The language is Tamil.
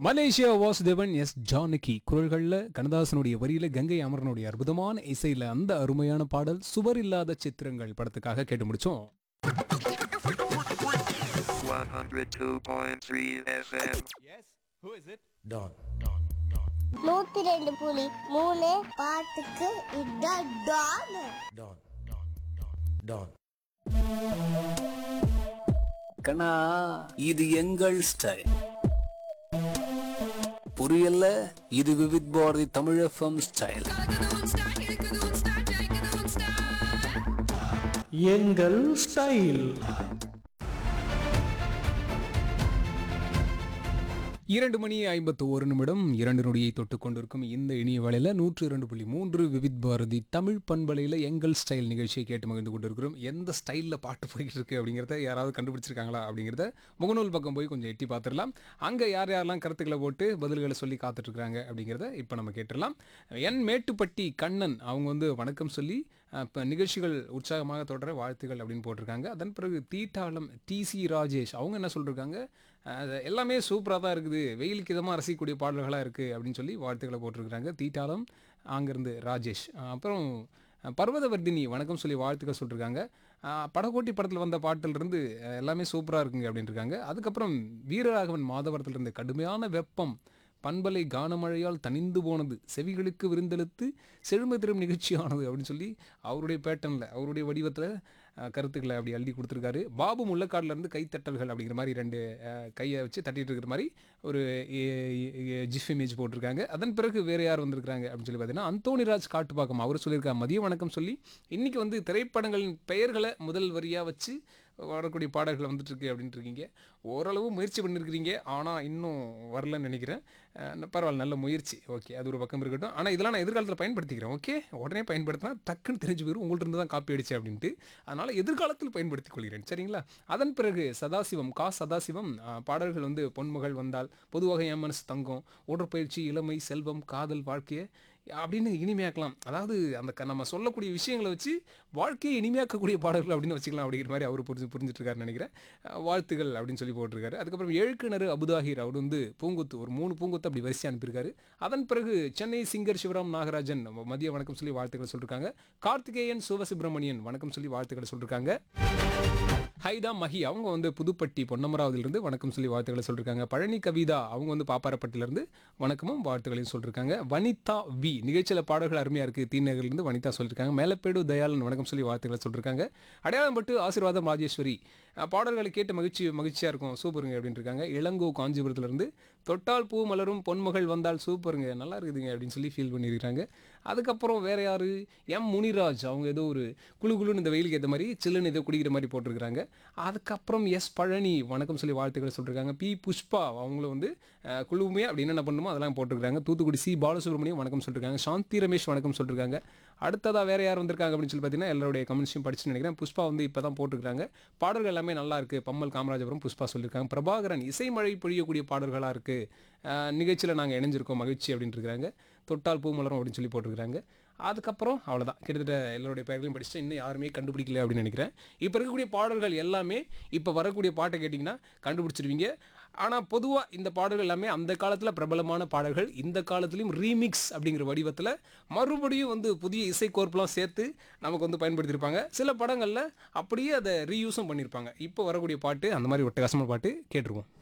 மலேசியா வாசுதேவன் எஸ் ஜானகி குரல்களில் கண்ணதாசனுடைய வரியில கங்கை அமரனுடைய அற்புதமான இசையில அந்த அருமையான பாடல் சுவர் இல்லாத சித்திரங்கள் படத்துக்காக கேட்டு முடிச்சோம் 102.3 FM. நூத்தி ரெண்டு புலி மூணு பாட்டுக்கு இதான் டான் கண்ணா இது எங்கள் ஸ்டைல் புரியல இது விவித் பாரதி தமிழ் எஃப்எம் ஸ்டைல் எங்கள் ஸ்டைல் இரண்டு மணி ஐம்பத்து ஒரு நிமிடம் இரண்டு நொடியை தொட்டு கொண்டிருக்கும் இந்த இனிய வேளையில் நூற்று இரண்டு புள்ளி மூன்று விவித் பாரதி தமிழ் பண்பலையில் எங்கள் ஸ்டைல் நிகழ்ச்சியை கேட்டு மகிழ்ந்து கொண்டிருக்கிறோம் எந்த ஸ்டைலில் பாட்டு போய்கிட்டு இருக்கு அப்படிங்கிறத யாராவது கண்டுபிடிச்சிருக்காங்களா அப்படிங்கிறத முகநூல் பக்கம் போய் கொஞ்சம் எட்டி பார்த்துடலாம் அங்கே யார் யாரெல்லாம் கருத்துக்களை போட்டு பதில்களை சொல்லி காத்துட்ருக்காங்க அப்படிங்கிறத இப்போ நம்ம கேட்டுடலாம் என் மேட்டுப்பட்டி கண்ணன் அவங்க வந்து வணக்கம் சொல்லி இப்போ நிகழ்ச்சிகள் உற்சாகமாக தொடர வாழ்த்துகள் அப்படின்னு போட்டிருக்காங்க அதன் பிறகு தீட்டாளம் டிசி ராஜேஷ் அவங்க என்ன சொல்லியிருக்காங்க அது எல்லாமே சூப்பராக தான் இருக்குது வெயிலுக்கு இதமாக ரசிக்கக்கூடிய பாடல்களாக இருக்குது அப்படின்னு சொல்லி வாழ்த்துக்களை போட்டிருக்கிறாங்க தீட்டாளம் அங்கேருந்து ராஜேஷ் அப்புறம் பர்வதவர்தினி வணக்கம் சொல்லி வாழ்த்துக்கள் சொல்லியிருக்காங்க அஹ், படகோட்டி படத்தில் வந்த பாட்டிலிருந்து அஹ், எல்லாமே சூப்பராக இருக்குங்க அப்படின்னு இருக்காங்க அதுக்கப்புறம் வீரராகவன் மாதவரத்திலிருந்து கடுமையான வெப்பம் பண்பலை கானமழையால் தனிந்து போனது செவிகளுக்கு விருந்தெழுத்து செழுமை தரும் நிகழ்ச்சியானது அப்படின்னு சொல்லி அவருடைய பேட்டர்னில் அவருடைய வடிவத்தில் கருத்துக்களை அப்படி அள்ளி கொடுத்துருக்காரு பாபு முள்ளக்காடுல இருந்து கைத்தட்டல்கள் அப்படிங்கிற மாதிரி ரெண்டு அஹ், கையை வச்சு தட்டிட்டு இருக்கிற மாதிரி ஒரு ஜிஃப் இமேஜ் போட்டிருக்காங்க அதன் பிறகு வேறு யார் வந்திருக்காங்க அப்படின்னு சொல்லி பார்த்தீங்கன்னா அந்தோணிராஜ் காட்டுப்பாக்கம் அவர் சொல்லியிருக்காங்க மதிய வணக்கம் சொல்லி இன்னைக்கு வந்து திரைப்படங்களின் பெயர்களை முதல் வரியாக வச்சு வரக்கூடிய பாடல்கள் வந்துட்டு இருக்கு அப்படின்ட்டு இருக்கீங்க ஓரளவு முயற்சி பண்ணியிருக்கிறீங்க ஆனால் இன்னும் வரலன்னு நினைக்கிறேன் அஹ் பரவாயில்ல நல்ல முயற்சி ஓகே அது ஒரு பக்கம் இருக்கட்டும் ஆனால் இதெல்லாம் நான் எதிர்காலத்தில் பயன்படுத்திக்கிறேன் ஓகே உடனே பயன்படுத்தினா டக்குன்னு தெரிஞ்சு போயிடும் உங்கள்ட்ட இருந்து தான் காப்பி அடிச்சு அப்படின்ட்டு அதனால் எதிர்காலத்தில் பயன்படுத்திக் கொள்கிறேன் சரிங்களா அதன் பிறகு சதாசிவம் கா சதாசிவம் அஹ், பாடல்கள் வந்து பொன்மகள் வந்தால் பொதுவாக என் மனசு தங்கம் உடற்பயிற்சி இளமை செல்வம் காதல் வாழ்க்கையை அப்படின்னு இனிமையாக்கலாம் அதாவது அந்த க- நம்ம சொல்லக்கூடிய விஷயங்களை வச்சு வாழ்க்கையை இனிமையாக்கக்கூடிய பாடல்கள் அப்படின்னு வச்சுக்கலாம் அப்படிங்கிற மாதிரி அவர் புரிஞ்சு புரிஞ்சுட்டு இருக்காருன்னு நினைக்கிறேன் அஹ் வாழ்த்துகள் அப்படின்னு சொல்லி போட்டிருக்காரு அதுக்கப்புறம் எழுக்கிணறு அபுதாகிர் அவர் வந்து பூங்குத்து ஒரு மூணு பூங்குத்து அப்படி வரிசை அனுப்பியிருக்காரு அதன் பிறகு சென்னை சிங்கர் சிவராம் நாகராஜன் மதிய வணக்கம் சொல்லி வாழ்த்துக்கள் சொல்லியிருக்காங்க கார்த்திகேயன் சிவசுப்பிரமணியன் வணக்கம் சொல்லி வாழ்த்துக்களை சொல்லியிருக்காங்க ஹைதா மஹி அவங்க வந்து புதுப்பட்டி பொன்னமராவதிலிருந்து வணக்கம் சொல்லி வாழ்த்துக்களை சொல்லியிருக்காங்க பழனி கவிதா அவங்க வந்து பாப்பாரப்பட்டிலிருந்து வணக்கமும் வாழ்த்துக்களையும் சொல்லியிருக்காங்க வனிதா வி நிகழ்ச்சியில் பாடல்கள் அருமையாக இருக்குது தீநகர்லேருந்து வனிதா சொல்லியிருக்காங்க மேலப்பேடு தயாளன் வணக்கம் சொல்லி வாழ்த்துக்களை சொல்லியிருக்காங்க அடையாளம் பட்டு ஆசீர்வாதம் ராஜேஸ்வரி அஹ், பாடல்களை கேட்டு மகிழ்ச்சி மகிழ்ச்சியாக இருக்கும் சூப்பருங்க அப்படின்னு இருக்காங்க இளங்கோ காஞ்சிபுரத்துலேருந்து தொட்டால் பூ மலரும் பொன்மகள் வந்தால் சூப்பருங்க நல்லா இருக்குதுங்க அப்படின்னு சொல்லி ஃபீல் பண்ணியிருக்காங்க அதுக்கப்புறம் வேற யாரு எம் முனிராஜ் அவங்க ஏதோ ஒரு குளு குளுன்னு இந்த வெயிலுக்கு ஏற்ற மாதிரி சில்லுன்னு ஏதோ குடிக்கிற மாதிரி போட்டிருக்காங்க அதுக்கப்புறம் எஸ் பழனி வணக்கம் சொல்லி வாழ்த்துக்களை சொல்லியிருக்காங்க பி புஷ்பா அவங்களும் வந்து அஹ், குழுவுமே அப்படி என்னென்ன பண்ணுமோ அதெல்லாம் போட்டிருக்காங்க தூத்துக்குடி சி பாலசுப்ரமணியம் வணக்கம் சொல்லியிருக்காங்க சாந்தி ரமேஷ் வணக்கம் சொல்லியிருக்காங்க அடுத்ததாக வேற யார் வந்திருக்காங்க அப்படின்னு சொல்லி பார்த்தீங்கன்னா எல்லாருடைய கமெண்ட்ஸையும் படிச்சு நினைக்கிறேன் புஷ்பா வந்து இப்போ தான் போட்டிருக்காங்க பாடல்கள் எல்லாமே நல்லா இருக்கு பம்மல் காமராஜபுரம் புஷ்பா சொல்லியிருக்காங்க பிரபாகரன் இசை மழை பொழியக்கூடிய பாடல்களாக இருக்கு நிகழ்ச்சியில் நாங்கள் இணைஞ்சிருக்கோம் மகிழ்ச்சி அப்படின்னு இருக்காங்க தொட்டால் பூ மலரும் அப்படின்னு சொல்லி போட்டிருக்காங்க அதுக்கப்புறம் அவ்வளோதான் கிட்டத்தட்ட எல்லாருடைய பெயர்களையும் படிச்சுட்டு இன்னும் யாருமே கண்டுபிடிக்கல அப்படின்னு நினைக்கிறேன் இப்போ இருக்கக்கூடிய பாடல்கள் எல்லாமே இப்போ வரக்கூடிய பாட்டை கேட்டிங்கன்னா கண்டுபிடிச்சிருவீங்க ஆனால் பொதுவாக இந்த பாடல்கள் எல்லாமே அந்த காலத்தில் பிரபலமான பாடல்கள் இந்த காலத்துலேயும் ரீமிக்ஸ் அப்படிங்கிற வடிவத்தில் மறுபடியும் வந்து புதிய இசைக்கோர்ப்பெலாம் சேர்த்து நமக்கு வந்து பயன்படுத்தியிருப்பாங்க சில படங்களில் அப்படியே அதை ரீயூஸும் பண்ணியிருப்பாங்க இப்போ வரக்கூடிய பாட்டு அந்த மாதிரி ஒட்டகாசமான பாட்டு கேட்டுருவோம்